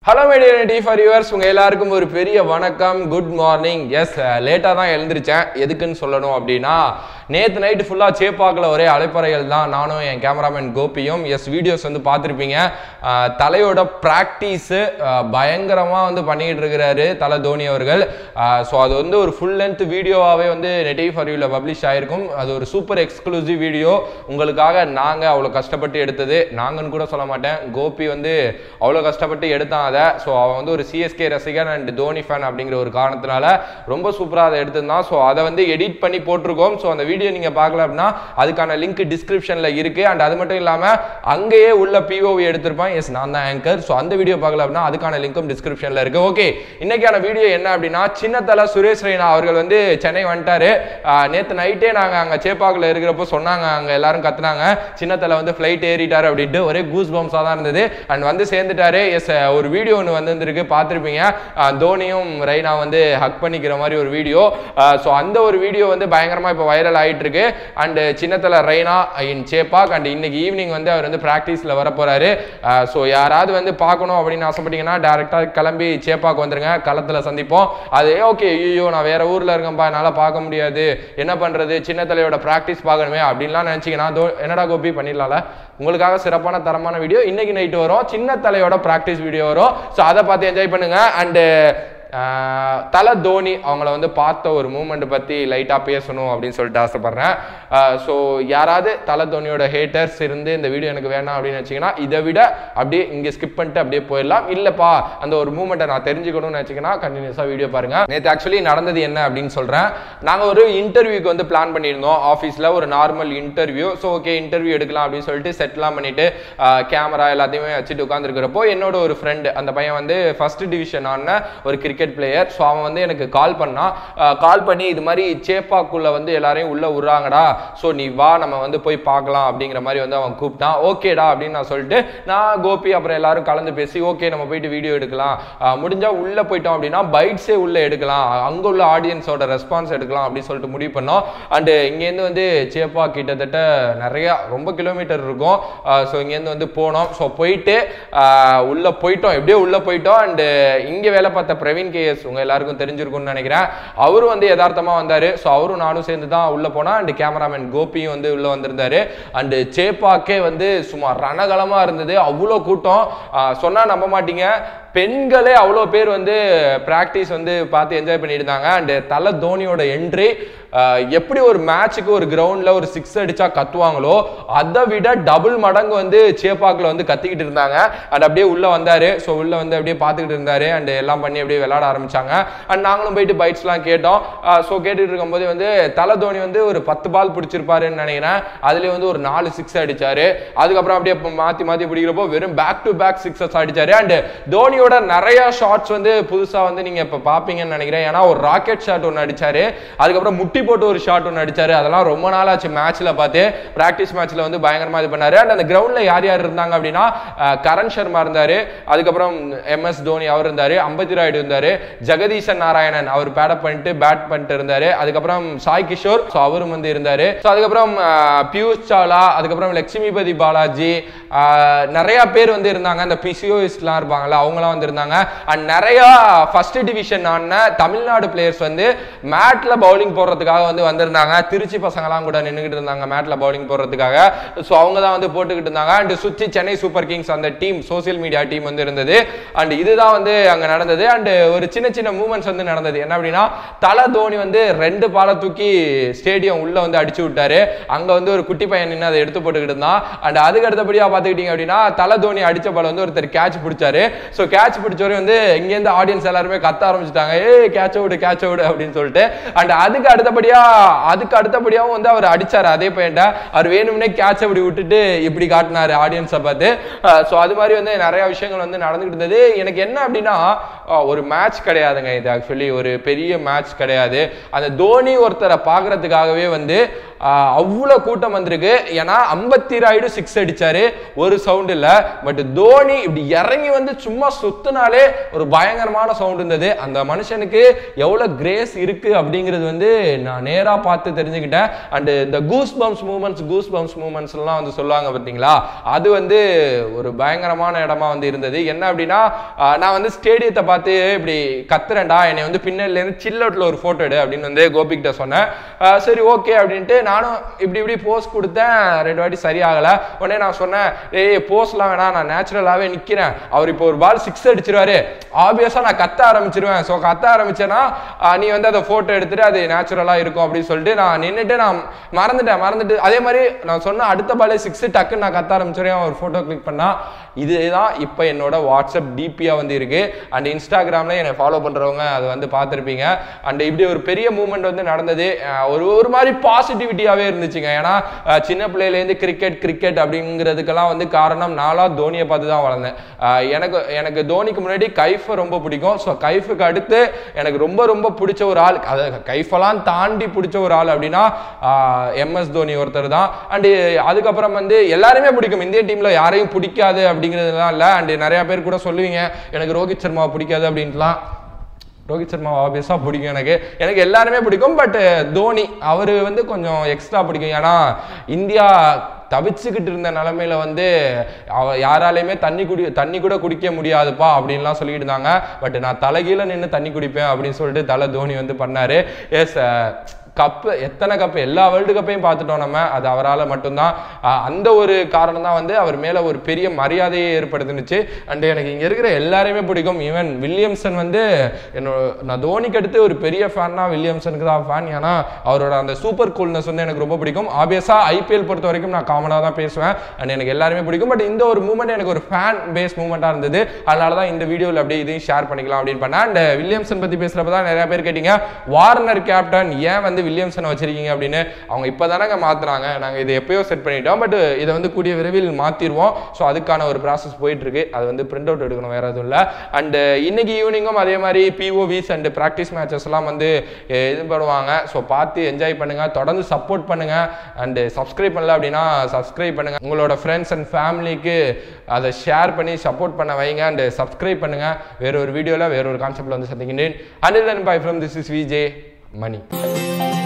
hello media for viewers உங்கள் எல்லாருக்கும் ஒரு பெரிய வணக்கம் குட் மார்னிங் எஸ் லேட்டாக தான் எழுந்திரிச்சேன் எதுக்குன்னு சொல்லணும் அப்படின்னா நேற்று நைட்டு ஃபுல்லாக சேப்பாக்கில் ஒரே அலைப்பறைகள் தான் நானும் என் கேமராமேன் கோபியும் எஸ் வீடியோஸ் வந்து பார்த்துருப்பீங்க அஹ், தலையோட ப்ராக்டிஸு பயங்கரமாக வந்து பண்ணிக்கிட்டு இருக்கிறாரு தலை தோனி அவர்கள் ஸோ அது வந்து ஒரு ஃபுல் லென்த் வீடியோவாகவே வந்து நெட்டிவ் ஃபார் யூவில் பப்ளிஷ் ஆயிருக்கும் அது ஒரு சூப்பர் எக்ஸ்க்ளூசிவ் வீடியோ உங்களுக்காக நாங்கள் அவ்வளோ கஷ்டப்பட்டு எடுத்தது நாங்கன்னு கூட சொல்ல மாட்டேன் கோபி வந்து அவ்வளோ கஷ்டப்பட்டு எடுத்தான் அதை ஸோ அவன் வந்து ஒரு சிஎஸ்கே ரசிகன் அண்ட் தோனி ஃபேன் அப்படிங்கிற ஒரு காரணத்தினால ரொம்ப சூப்பராக அதை எடுத்திருந்தான் ஸோ அதை வந்து எடிட் பண்ணி போட்டிருக்கோம் ஸோ அந்த வீடியோ நீங்கள் பார்க்கல அப்படின்னா அதுக்கான லிங்க் டிஸ்கிரிப்ஷனில் இருக்குது அண்ட் அது மட்டும் இல்லாமல் அங்கேயே உள்ள பிஓவி எடுத்திருப்பான் எஸ் நான் தான் ஆங்கர் ஸோ அந்த வீடியோ பார்க்கல அப்படின்னா அதுக்கான லிங்க்கும் டிஸ்கிரிப்ஷனில் இருக்குது ஓகே இன்னைக்கான வீடியோ என்ன அப்படின்னா சின்னத்தல சுரேஷ் ரெய்னா அவர்கள் வந்து சென்னை வந்துட்டாரு நேற்று நைட்டே நாங்கள் அங்கே சேப்பாக்கில் இருக்கிறப்போ சொன்னாங்க அங்கே எல்லாரும் கத்துனாங்க சின்னத்தல வந்து ஃப்ளைட் ஏறிட்டாரு அப்படின்ட்டு ஒரே கூஸ் பம்ஸாக தான் இருந்தது அண்ட் வந்து சேர்ந்துட்டாரு எஸ் ஒரு வீடியோ ஒன்று வந்திருக்கு பார்த்துருப்பீங்க தோனியும் ரெய்னா வந்து ஹக் பண்ணிக்கிற மாதிரி ஒரு வீடியோ ஸோ அந்த ஒரு வீடியோ வந்து பயங்கரமாக இப்போ வைரல் ஆயிட்டு இருக்கு and சின்னத்தல Raina in Chepauk and இன்னைக்கு ஈவினிங் வந்து அவர் வந்து ப்ராக்டிஸில் வர போறாரு ஸோ யாராவது வந்து பார்க்கணும் அப்படின்னு ஆசைப்பட்டீங்கன்னா டேரெக்டாக கிளம்பி சேப்பாக் வந்துருங்க களத்தில் சந்திப்போம் அது ஓகே ஐயோ நான் வேற ஊரில் இருக்கேன்ப்பா என்னால் பார்க்க முடியாது என்ன பண்ணுறது சின்னத்தலையோட ப்ராக்டிஸ் பார்க்கணுமே அப்படின்லாம் நினச்சிங்கன்னா தோ என்னடா கோபி பண்ணிடலாம்ல உங்களுக்காக சிறப்பான தரமான வீடியோ இன்னைக்கு நைட்டு வரும் சின்ன தலையோட ப்ராக்டிஸ் வீடியோ வரும் ஸோ அதை பார்த்து என்ஜாய் பண்ணுங்க அண்டு தலை தோனி அவங்கள வந்து பார்த்த ஒரு மூமெண்ட் பற்றி லைட்டாக பேசணும் அப்படின்னு சொல்லிட்டு ஆசைப்பட்றேன் ஸோ யாராவது தலை தோனியோட ஹேட்டர்ஸ் இருந்து இந்த வீடியோ எனக்கு வேணாம் அப்படின்னு வச்சிங்கன்னா இதை விட அப்படியே இங்கே ஸ்கிப் பண்ணிட்டு அப்படியே போயிடலாம் இல்லைப்பா அந்த ஒரு மூமெண்ட்டை நான் தெரிஞ்சுக்கணும்னு வச்சிங்கன்னா கண்டினியூஸாக வீடியோ பாருங்க நேற்று ஆக்சுவலி நடந்தது என்ன அப்படின்னு சொல்கிறேன் நாங்கள் ஒரு இன்டர்வியூக்கு வந்து பிளான் பண்ணியிருந்தோம் ஆஃபீஸில் ஒரு normal interview so okay interview எடுக்கலாம் அப்படின்னு சொல்லிட்டு செட்லாம் பண்ணிட்டு கேமரா எல்லாத்தையுமே வச்சுட்டு உட்காந்துருக்கிறப்போ என்னோட ஒரு ஃப்ரெண்டு அந்த பையன் வந்து ஃபர்ஸ்ட் டிவிஷன் ஆன ஒரு கிரிக்கெட் பிளேயர் ஸோ அவன் வந்து எனக்கு கால் பண்ணான் கால் பண்ணி இது மாதிரி சேப்பாக்குள்ள வந்து எல்லாரையும் உள்ள விட்றாங்கடா ஸோ நீ வா நம்ம வந்து போய் பார்க்கலாம் அப்படிங்கிற மாதிரி வந்து அவன் கூப்பிட்டான் ஓகேடா அப்படின்னு நான் சொல்லிட்டு நான் கோபி அப்புறம் எல்லாரும் கலந்து பேசி ஓகே நம்ம போயிட்டு வீடியோ எடுக்கலாம் அஹ் முடிஞ்சா உள்ள போயிட்டோம் அப்படின்னா பைட்ஸே உள்ள எடுக்கலாம் அங்க உள்ள ஆடியன்ஸோட ரெஸ்பான்ஸ் எடுக்கலாம் அப்படின்னு சொல்லிட்டு முடிவு பண்ணோம் அண்டு இங்கேருந்து வந்து சேப்பா கிட்டத்தட்ட நிறைய ரொம்ப கிலோமீட்டர் இருக்கும் ஸோ இங்கேருந்து வந்து போனோம் ஸோ போயிட்டு அஹ் உள்ள போயிட்டோம் எப்படியோ உள்ள போயிட்டோம் அண்டு இங்கே வேலை பார்த்த பிரவீன் கேஎஸ் உங்க எல்லாருக்கும் தெரிஞ்சிருக்கும்னு நினைக்கிறேன் அவரும் வந்து யதார்த்தமா வந்தாரு ஸோ அவரும் நானும் சேர்ந்து தான் உள்ள போனா அண்ட் கேமராமேன் கோபியும் வந்து உள்ள வந்திருந்தாரு அண்டு சேப்பாக்கே வந்து சும்மா ரணகலமா இருந்தது அவ்வளோ கூட்டம் ஆஹ் சொன்னா நம்ப மாட்டீங்க பெண்களே அவ்வளோ பேர் வந்து ப்ராக்டிஸ் வந்து பார்த்து என்ஜாய் பண்ணிட்டு இருந்தாங்க அண்ட் தலை தோனியோட என்ட்ரி எப்படி ஒரு மேட்ச்சுக்கு ஒரு கிரவுண்டில் ஒரு சிக்ஸ் அடிச்சா கத்துவாங்களோ அதை விட டபுள் மடங்கு வந்து சேப்பாக்கில் வந்து கத்திக்கிட்டு இருந்தாங்க அண்ட் அப்படியே உள்ள வந்தாரு ஸோ உள்ள வந்து அப்படியே பார்த்துக்கிட்டு இருந்தாரு அண்ட் எல்லாம் பண்ணி அப்படியே விளையாட ஆரம்பிச்சாங்க அண்ட் நாங்களும் போயிட்டு பைட்ஸ்லாம் கேட்டோம் ஸோ கேட்டுட்டு இருக்கும்போது வந்து தலை தோனி வந்து ஒரு பத்து பால் பிடிச்சிருப்பாருன்னு நினைக்கிறேன் அதுலேயே வந்து ஒரு நாலு சிக்ஸ் அடிச்சாரு அதுக்கப்புறம் அப்படியே இப்ப மாத்தி மாத்தி பிடிக்கிறப்போ வெறும் பேக் டு பேக் சிக்ஸஸ் அடிச்சாரு அண்ட் தோனியோட நிறைய ஷாட்ஸ் வந்து புதுசா வந்து நீங்க இப்ப பாப்பீங்கன்னு நினைக்கிறேன் ஏன்னா ஒரு ராக்கெட் ஷாட் ஒன்று அடிச்சாரு அதுக்கப்புறம் முட்டி போட்டு ஒரு ஷாட் ஒன்று அடிச்சாரு அதெல்லாம் ரொம்ப நாள் ஆச்சு மேட்ச்ல பார்த்து பிராக்டிஸ் மேட்ச்ல வந்து பயங்கரமா இது பண்ணாரு அண்ட் அந்த கிரவுண்ட்ல யார் யார் இருந்தாங்க அப்படின்னா அஹ், கரண் சர்மா இருந்தாரு அதுக்கப்புறம் எம் எஸ் தோனி அவர் இருந்தாரு அம்பத்தி ராயுடு இருந்தாரு ஜெகதீசன் நாராயணன் அவர் பேடப் பண்ணிட்டு பேட் பண்ணிட்டு இருந்தாரு அதுக்கப்புறம் சாய் கிஷோர் ஸோ அவரும் வந்து இருந்தாரு ஸோ அதுக்கப்புறம் அஹ், பியூஷ் சாவ்லா அதுக்கப்புறம் லட்சுமிபதி பாலாஜி அஹ், நிறைய பேர் வந்து இருந்தாங்க அந்த பிசிஓஸ்ட்லாம் இருப்பாங்கல்ல அவங்களாம் வந்து இருந்தாங்க அண்ட் நிறைய ஃபர்ஸ்ட் டிவிஷன் ஆன தமிழ்நாடு பிளேயர்ஸ் வந்து மேட்ல பவுலிங் போடுறதுக்காக வந்து வந்திருந்தாங்க திருச்சி பசங்கலாம் கூட நின்றுகிட்டு இருந்தாங்க மேட்ல பவுலிங் போடுறதுக்காக ஸோ அவங்க தான் வந்து போட்டுக்கிட்டு இருந்தாங்க அண்ட் சுற்றி சென்னை சூப்பர் கிங்ஸ் அந்த டீம் சோசியல் மீடியா டீம் வந்து இருந்தது அண்ட் இதுதான் வந்து அங்கே நடந்தது அண்ட் ஒரு சின்ன சின்ன மூமெண்ட்ஸ் வந்து நடந்தது என்ன அப்படின்னா தலை தோனி வந்து ரெண்டு பாலை தூக்கி ஸ்டேடியம் உள்ள வந்து அடிச்சு விட்டாரு அங்க வந்து ஒரு குட்டி பையன் நின்று அதை எடுத்து போட்டுக்கிட்டு இருந்தான் அண்ட் அதுக்கு அடுத்தபடியா பார்த்துக்கிட்டீங்க அப்படின்னா தலை தோனி அடிச்ச பால் வந்து ஒருத்தர் கேட்ச் பிடிச்சாரு ஸோ கேட்ச் பிடிச்சவரை வந்து இங்கேருந்து ஆடியன்ஸ் எல்லாருமே கத்த ஆரம்பிச்சிட்டாங்க ஏ கேட்ச் விடு கேட்ச் விடு அப்படின்னு சொல்லிட்டு அண்ட் அதுக்கு அடுத்தபடியா அதுக்கு அடுத்தபடியாவும் வந்து அவர் அடிச்சாரு அதே பையன்ட்ட அவர் வேணும்னே கேட்ச் அப்படி விட்டுட்டு இப்படி காட்டினாரு ஆடியன்ஸை பார்த்து ஸோ அது மாதிரி வந்து நிறைய விஷயங்கள் வந்து நடந்துகிட்டு இருந்தது எனக்கு என்ன அப்படின்னா ஒரு மேட்ச் கிடையாதுங்க இது ஆக்சுவலி ஒரு பெரிய மேட்ச் கிடையாது அந்த தோனி ஒருத்தரை பார்க்கறதுக்காகவே வந்து ஆஹ், அவ்வளோ கூட்டம் வந்திருக்கு ஏன்னா ஐம்பத்தி ராய்டு சிக்ஸ் அடிச்சாரு ஒரு சவுண்ட் இல்லை பட் தோனி இப்படி இறங்கி வந்து சும்மா சுத்தினாலே ஒரு பயங்கரமான சவுண்ட் இருந்தது அந்த மனுஷனுக்கு எவ்வளோ கிரேஸ் இருக்கு அப்படிங்கிறது வந்து நான் நேராக பார்த்து தெரிஞ்சுக்கிட்டேன் அண்டு இந்த goose bumps moments goose bumps மூமெண்ட்ஸ்லாம் வந்து சொல்லுவாங்க பார்த்தீங்களா அது வந்து ஒரு பயங்கரமான இடமா வந்து இருந்தது என்ன அப்படின்னா ஆஹ், நான் வந்து ஸ்டேடியத்தை பார்த்து இப்படி கத்துறேன்டா என்னை வந்து பின்னாடிலேருந்து சில் அவுட்டில் ஒரு ஃபோட்டோ எடு அப்படின்னு வந்து கோபிக்கிட்ட சொன்னேன் ஆஹ், சரி ஓகே அப்படின்ட்டு நானும் இப்படி இப்படி போஸ் கொடுத்தேன் ரெண்டு வாட்டி சரியாகலை உடனே நான் சொன்னேன் ஏய் போஸ்லாம் வேணாம் நான் நேச்சுரலாகவே நிற்கிறேன் அவர் இப்போ ஒரு பால் சிக்ஸ் அடிச்சிருவாரு ஆப்வியஸாக நான் கத்த ஆரம்பிச்சிருவேன் ஸோ கத்த ஆரம்பிச்சேன்னா ஆஹ், நீ வந்து அதை ஃபோட்டோ எடுத்துட்டு அது நேச்சுரலாக இருக்கும் அப்படின்னு சொல்லிட்டு நான் நின்றுட்டு நான் மறந்துட்டேன் மறந்துட்டு அதே மாதிரி நான் சொன்ன அடுத்த பாலே சிக்ஸ் டக்குன்னு நான் கத்த ஆரம்பிச்சிருவேன் ஒரு ஃபோட்டோ கிளிக் பண்ணா இதுதான் இப்போ என்னோட வாட்ஸ்அப் டிபியாக வந்து இருக்கு அண்ட் இன்ஸ்டாகிராமில் என்னை ஃபாலோ பண்ணுறவங்க அதை வந்து பார்த்துருப்பீங்க அண்ட் இப்படி ஒரு பெரிய மூமெண்ட் வந்து நடந்தது அஹ் ஒரு ஒரு மாதிரி பாசிட்டிவிட்டியாகவே இருந்துச்சுங்க ஏன்னா அஹ் சின்ன பிள்ளையிலேருந்து கிரிக்கெட் கிரிக்கெட் அப்படிங்கிறதுக்கெல்லாம் வந்து காரணம் நாளாக தோனியை பார்த்து தான் வளர்ந்தேன் அஹ் எனக்கு எனக்கு தோனிக்கு முன்னாடி கைஃபை ரொம்ப பிடிக்கும் ஸோ கைஃபுக்கு அடுத்து எனக்கு ரொம்ப ரொம்ப பிடிச்ச ஒரு ஆள் அதை கைஃபெல்லாம் தாண்டி பிடிச்ச ஒரு ஆள் அப்படின்னா எம்எஸ் தோனி ஒருத்தர் தான் அண்டு அதுக்கப்புறம் வந்து எல்லாருமே பிடிக்கும் இந்திய டீம்ல யாரையும் பிடிக்காது அப்படிங்கிறதுலாம் இல்லை அண்டு நிறைய பேர் கூட சொல்லுவீங்க எனக்கு ரோஹித் சர்மா பிடிக்காது அப்படின்ட்டுலாம் ரோஹித் சர்மா ஆப்வியஸாக பிடிக்கும் எனக்கு எனக்கு எல்லாருமே பிடிக்கும் பட் தோனி அவர் வந்து கொஞ்சம் எக்ஸ்ட்ரா பிடிக்கும் ஏன்னா இந்தியா தவிச்சுக்கிட்டு இருந்த நிலமையில வந்து அவ யாராலையுமே தண்ணி குடி தண்ணி கூட குடிக்க முடியாதுப்பா அப்படின்லாம் சொல்லிட்டு இருந்தாங்க பட் நான் தலைகீழ நின்று தண்ணி குடிப்பேன் அப்படின்னு சொல்லிட்டு தலை தோனி வந்து பண்ணாரு எஸ் கப்பு எத்தனை கப்பு எல்லா வேர்ல்டு கப்பையும் பார்த்துட்டோம் நம்ம அது அவரால் மட்டும்தான் அஹ் அந்த ஒரு காரணம் தான் வந்து அவர் மேலே ஒரு பெரிய மரியாதையை ஏற்படுத்துனுச்சு அண்ட் எனக்கு இங்கே இருக்கிற எல்லாரையுமே பிடிக்கும் ஈவன் வில்லியம்சன் வந்து என்னோட நான் தோனிக்கு அடுத்து ஒரு பெரிய ஃபேன்னா வில்லியம்சனுக்கு தான் ஃபேன் ஏன்னா அவரோட அந்த சூப்பர் கூல்னஸ் வந்து எனக்கு ரொம்ப பிடிக்கும் ஆப்வியஸாக ஐபிஎல் பொறுத்த வரைக்கும் நான் காமனாக தான் பேசுவேன் அண்ட் எனக்கு எல்லாருமே பிடிக்கும் பட் இந்த ஒரு மூமெண்ட் எனக்கு ஒரு ஃபேன் பேஸ் மூமெண்ட்டாக இருந்தது அதனால தான் இந்த வீடியோவில் அப்படியே இதையும் ஷேர் பண்ணிக்கலாம் அப்படின்னு பண்ணேன் அண்ட் வில்லியம்சன் பற்றி பேசுகிறப்ப தான் நிறைய பேர் கேட்டீங்க வார்னர் கேப்டன் ஏன் வந்து வில்லியம்சனை வச்சிருக்கீங்க அப்படின்னு அவங்க இப்போ தானங்க மாற்றுறாங்க நாங்கள் இதை எப்பயோ செட் பண்ணிட்டோம் பட் இதை வந்து கூடிய விரைவில் மாற்றிடுவோம் ஸோ அதுக்கான ஒரு ப்ராசஸ் போயிட்டு இருக்கு அது வந்து பிரிண்ட் அவுட் எடுக்கணும் வேற எதுவும் இல்லை அண்ட் இன்னைக்கு ஈவினிங்கும் அதே மாதிரி பிஓவிஸ் அண்ட் ப்ராக்டிஸ் மேட்சஸ்லாம் வந்து அஹ், இது பண்ணுவாங்க ஸோ பார்த்து என்ஜாய் பண்ணுங்க தொடர்ந்து சப்போர்ட் பண்ணுங்க அண்ட் சப்ஸ்கிரைப் பண்ணல அப்படின்னா சப்ஸ்கிரைப் பண்ணுங்க உங்களோட ஃப்ரெண்ட்ஸ் அண்ட் ஃபேமிலிக்கு அதை ஷேர் பண்ணி சப்போர்ட் பண்ண வைங்க அண்ட் சப்ஸ்கிரைப் பண்ணுங்க வேற ஒரு வீடியோவில் வேற ஒரு கான்செப்ட்ல வந்து சந்திக்கின்றேன் until bye from this is VJ money